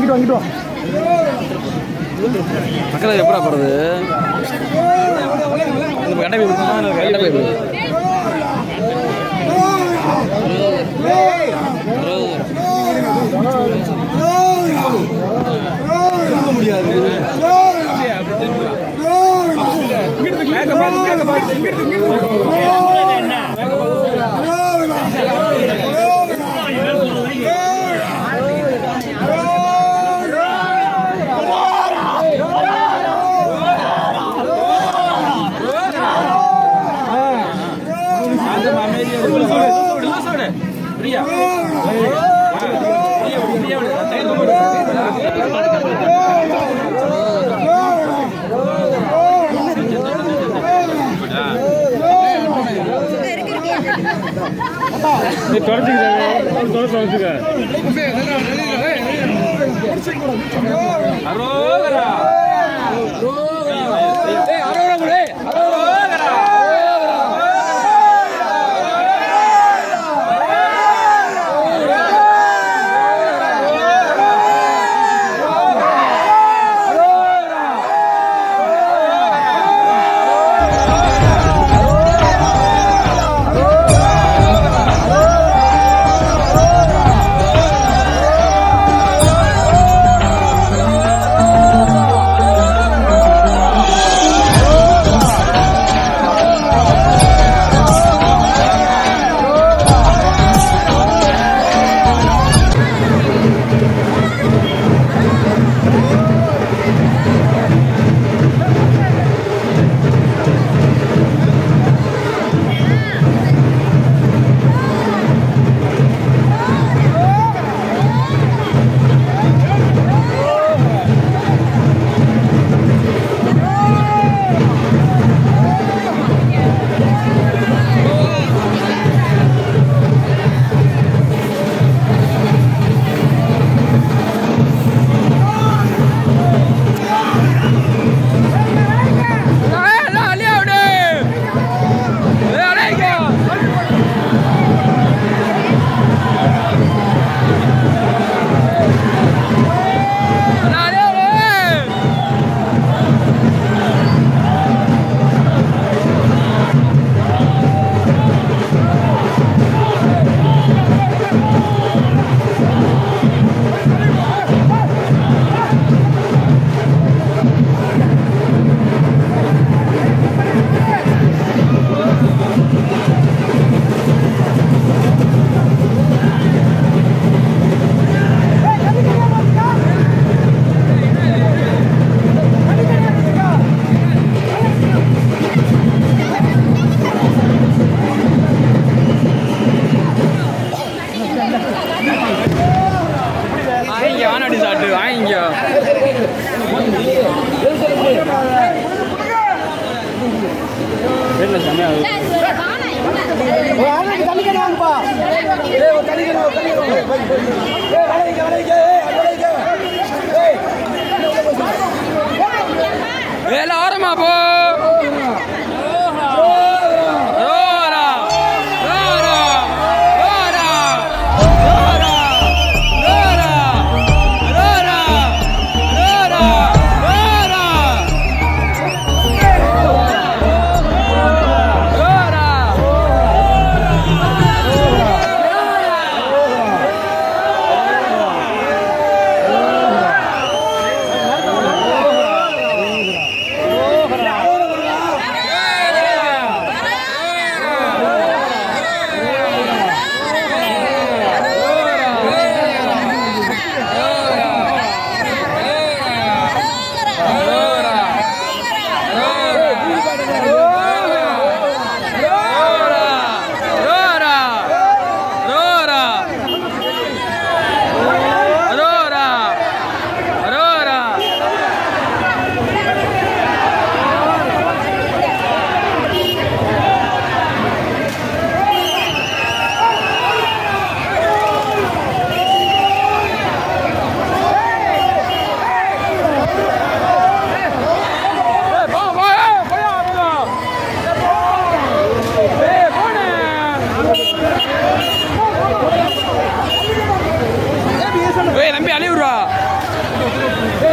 இங்கிட்டு வாங்கிட்டு வா மக்களை எப்படா போகிறது கட்டை போய் கட்டை போய் வாங்கிங்க வானாடி சாப்பிட்டு வாங்கிங்க வீட்டில் செம்மையாக வேலை ஆரமா போ ரோரா ரோரா ரோரா ரோரா ரோரா ரோரா ரோரா ரோரா ரோரா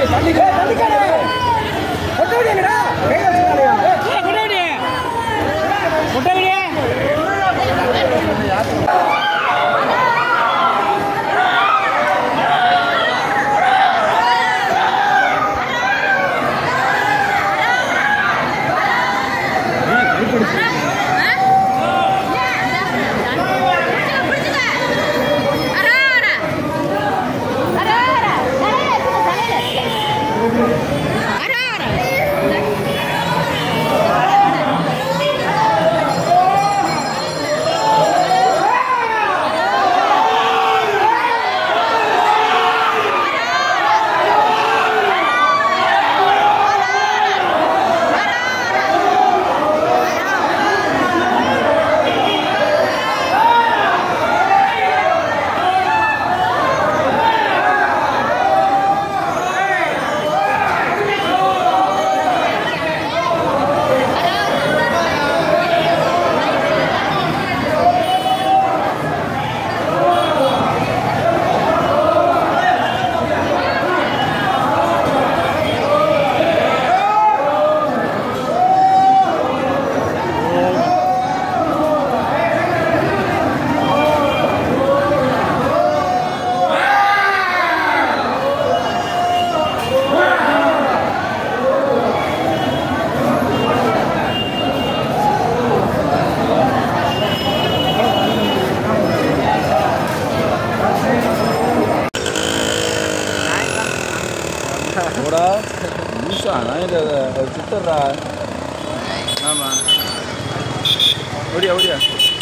போடா நிமிஷம் நான் இல்லை சித்தர்றா ஆமாம் ஓடியா ஓடியா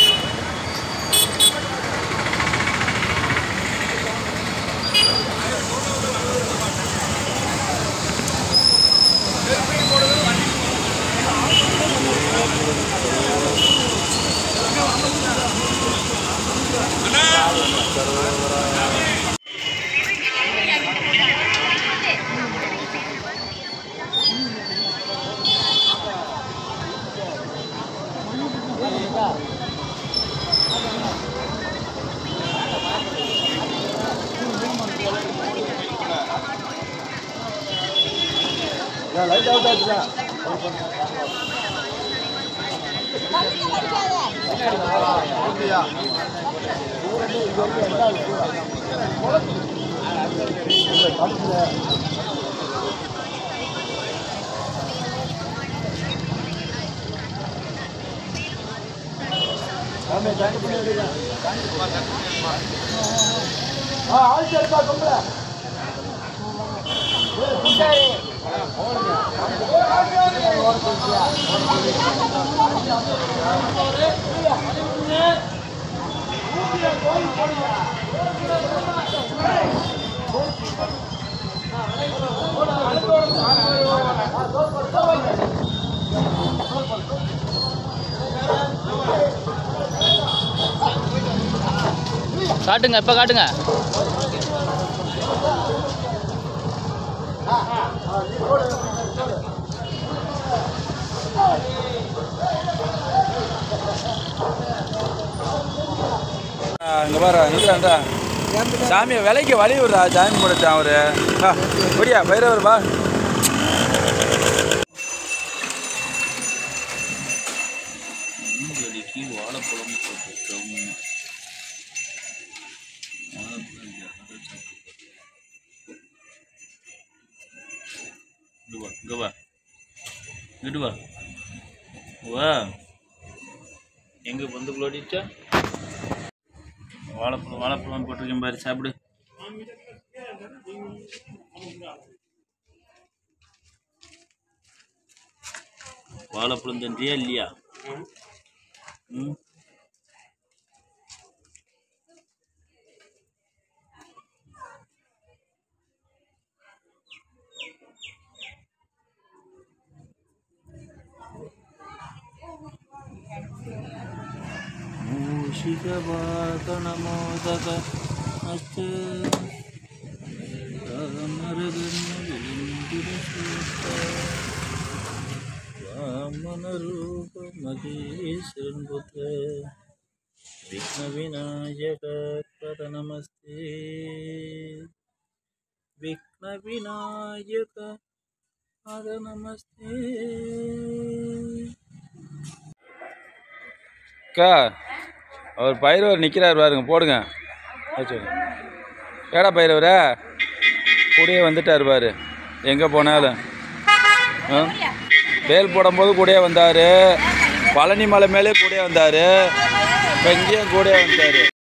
லைட் அவுட் ஆச்சுடா ஆள் சேர்ப்பா கொம்பல காட்டுங்க இப்போ காட்டுங்க இங்கே பாரு நிற்கிறான்டா சாமியை விலைக்கு வழி விடுறா சாமி முடிச்சான் அவரு ஆ, ஒடியா பைரவர் பா மீன்களுக்கு வாழைப்பழம் போட்டுட்டோம் வாழைப்பழம் யாரும் சாப்பிட்டு இங்க வா இங்க வா இங்கிட்டு வா வா எங்க பந்துக்குள்ள ஓடிச்சா வாழைப்பழம் வாழைப்பழம் போட்டிருக்கேன் பாரு சாப்பிடு வாழைப்பழம் தந்தியா இல்லையா ம் மூஷிகவாகனமோதக அஸ்த वामनरूपमहेश्वरन् पुत्र विघ्नविनायक नमस्ते விக்ன விநாயக அத நமஸ்தே அக்கா அவர் பைரவர் நிற்கிறார் பாருங்க போடுங்க வச்சு ஏடா பைரவரா கூடயே வந்துட்டார் பாரு எங்கே போனாலும் ஆ? வேல் போடும்போது கூடயே வந்தார் பழனி மலை மேலே கூடயே வந்தார் இப்போ இங்கேயும் கூடயே வந்தார்